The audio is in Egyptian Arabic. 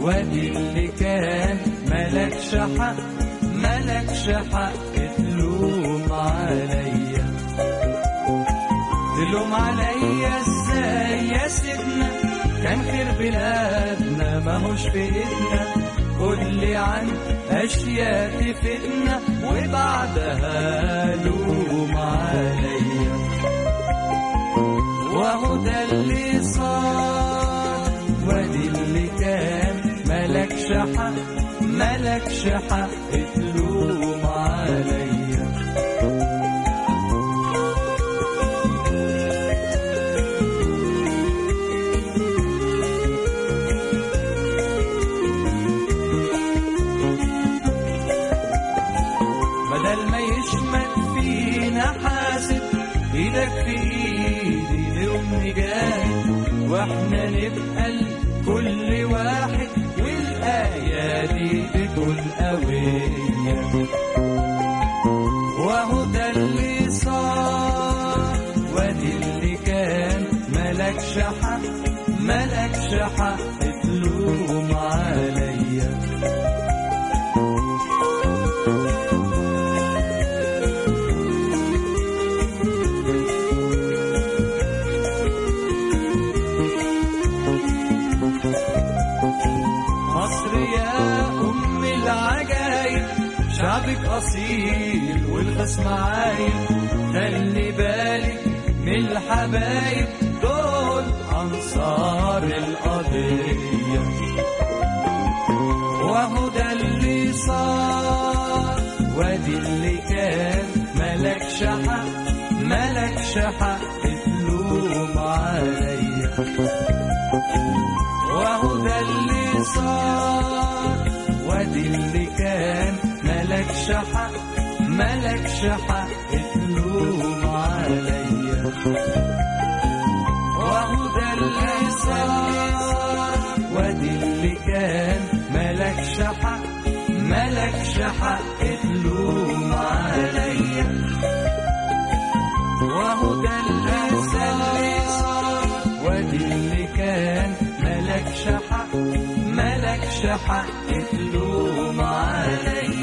وادي اللي كان ملكش حق ملكش حق تلوم عليا تلوم عليا ازاي يا سيدنا كان خير بلادنا ماهوش في ايدنا قول لي عن اشياء تفيدنا وبعدها لوم عليا وهو ده اللي صار وادي اللي كان ملكش حق ملكش حق تلوم عليا بدل ما يشمت فينا حاسب ايدك في ايدي ليوم نجاهد واحنا نبقى كل واحد والآية دي تكون قوية وهو ده اللي صار وادي اللي كان ملكش حق ملكش حق تلوم عليا مصر يا أم العجايب شعبك أصيل والخصم عايب خلي بالك من الحبايب دول أنصار القضية وهو ده اللي صار وادي اللي كان ملكش حق ملكش حق تلوم عليا وهو ده اللي صار وادي اللي كان ملكش حق ملكش حق تلوم عليا وهو ده اللي صار وادي اللي كان ملكش حق ملكش حق تلوم عليا وهو ده اللي صار وادي اللي كان ملكش حق ملكش حق تلوم عليا